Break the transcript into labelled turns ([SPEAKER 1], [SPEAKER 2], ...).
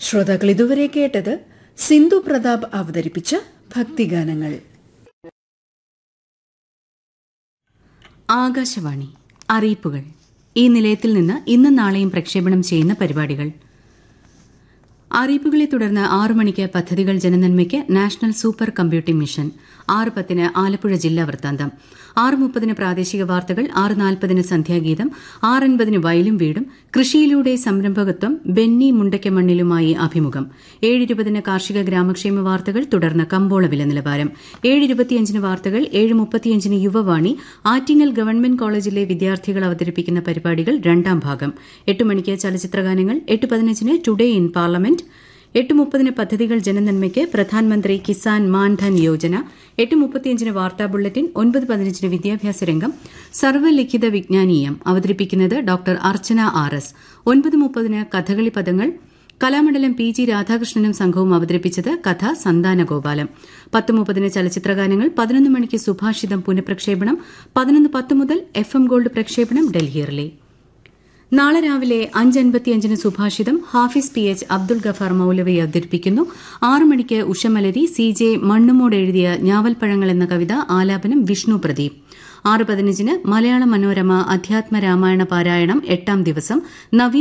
[SPEAKER 1] ശ്രോതാക്കൾ ഇതുവരെ കേട്ടത് സിന്ധു പ്രതാപ് അവതരിപ്പിച്ച ഭക്തിഗാനങ്ങൾ
[SPEAKER 2] ആകാശവാണി അറിയിപ്പുകൾ ഈ നിലയത്തിൽ നിന്ന് ഇന്നും നാളെയും പ്രക്ഷേപണം ചെയ്യുന്ന പരിപാടികൾ അറിയിപ്പുകളെ തുടർന്ന് ആറു മണിക്ക് പദ്ധതികൾ ജനനന്മയ്ക്ക് നാഷണൽ സൂപ്പർ കമ്പ്യൂട്ടിംഗ് മിഷൻ ആറ് പത്തിന് ആലപ്പുഴ ജില്ലാ വൃത്താന്തം ആറ് മുപ്പതിന് പ്രാദേശിക വാർത്തകൾ ആറ് നാൽപ്പതിന് സന്ധ്യാഗീതം ആറൻപതിന് വയലും വീടും കൃഷിയിലൂടെ സംരംഭകത്വം ബെന്നി മുണ്ടയ്ക്കമണ്ണിലുമായി അഭിമുഖം ഏഴിരുപതിന് കാർഷിക ഗ്രാമക്ഷേമ വാർത്തകൾ തുടർന്ന് കമ്പോള വില നിലവാരം ഏഴിരുപത്തിയഞ്ചിന് വാർത്തകൾ ഏഴ് മുപ്പത്തിയഞ്ചിന് യുവവാണി ആറ്റിങ്ങൽ ഗവൺമെന്റ് കോളേജിലെ വിദ്യാർത്ഥികൾ അവതരിപ്പിക്കുന്ന പരിപാടികൾ രണ്ടാം ഭാഗം എട്ട് മണിക്ക് ചലച്ചിത്രഗാനങ്ങൾ എട്ട് പതിനഞ്ചിന് ടുഡേ ഇൻ പാർലമെന്റ് എട്ട് മുപ്പതിന് പദ്ധതികൾ ജനനന്മയ്ക്ക് പ്രധാനമന്ത്രി കിസാൻ മാൻധൻ യോജന എട്ട് മുപ്പത്തിയഞ്ചിന് വാർത്താ ബുള്ളറ്റിൻ ഒൻപത് പതിനഞ്ചിന് വിദ്യാഭ്യാസ രംഗം സർവ്വലിഖിത വിജ്ഞാനീയം അവതരിപ്പിക്കുന്നത് ഡോക്ടർ അർച്ചന ആർ എസ് ഒൻപത് മുപ്പതിന് കഥകളി പദങ്ങൾ കലാമണ്ഡലം പി ജി രാധാകൃഷ്ണനും സംഘവും അവതരിപ്പിച്ചത് കഥ സന്താന ഗോപാലം പത്ത് മുപ്പതിന് ചലച്ചിത്രഗാനങ്ങൾ പതിനൊന്ന് മണിക്ക് സുഭാഷിതം പുനഃപ്രക്ഷേപണം പതിനൊന്ന് പത്ത് മുതൽ എഫ് എം ഗോൾഡ് പ്രക്ഷേപണം ഡൽഹിയറിലെ നാളെ രാവിലെ അഞ്ചൻപത്തിയഞ്ചിന് സുഭാഷിതം ഹാഫിസ് പി എച്ച് അബ്ദുൾ ഗഫാർ മൌലവി അവതരിപ്പിക്കുന്നു ആറു മണിക്ക് ഉഷമലരി സി ജെ മണ്ണുമോട് എഴുതിയ ഞാവൽപ്പഴങ്ങൾ എന്ന കവിത ആലാപനം വിഷ്ണു പ്രദീപ് ആറ് പതിനഞ്ചിന് മലയാള മനോരമ അധ്യാത്മ രാമായണ പാരായണം എട്ടാം ദിവസം നവീൻ